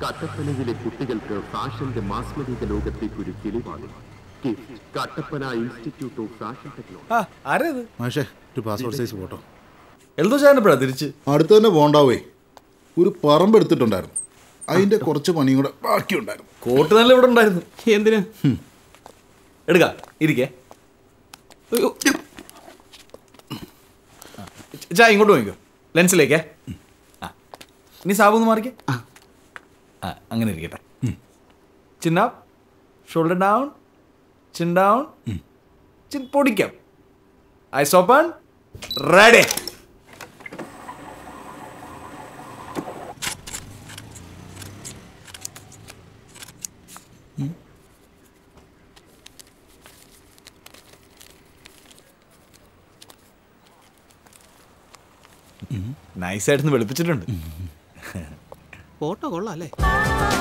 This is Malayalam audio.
കട്ടപ്പനയിലെ കുട്ടികൾക്ക് ഫാഷന്റെ മാസ്മരിക ലോകത്തേക്ക് ഒരു കിളിവാണ് gift Kattappana institute of fashion technology ആ ആരാ ഇത് മാഷേ ഒരു പാസ്പോർട്ട് സൈസ് ഫോട്ടോ എൽദോ ചാനപ്പോഴാ തിരിച്ച് അടുത്ത് തന്നെ പോണ്ടാവേ ഒരു പറമ്പ് എടുത്തിട്ടുണ്ടായിരുന്നു അതിന്റെ കുറച്ച് പണിയും കൂടെ ബാക്കിയുണ്ടായിരുന്നു കോട്ട് നല്ല ഇവിടെ ഉണ്ടായിരുന്നു എന്തിന് എടുക്ക ഇരിക്കേ അയ്യോ. ആ, ചാ ഇങ്ങോട്ട് നോക്കിക്കോ ലെൻസിലേക്കേ ആ ഇനി സാബു ഒന്ന് മാറിക്കേ ആ അങ്ങനെ ഇരിക്കട്ടെ ചിന്ന shoulder down chin down chin പൊടിക്കാം ഐസ് ഓപ്പൺ റെഡി നൈസായിട്ടൊന്ന് വെളുപ്പിച്ചിട്ടുണ്ട് ഫോട്ടോ കൊള്ളാം അല്ലേ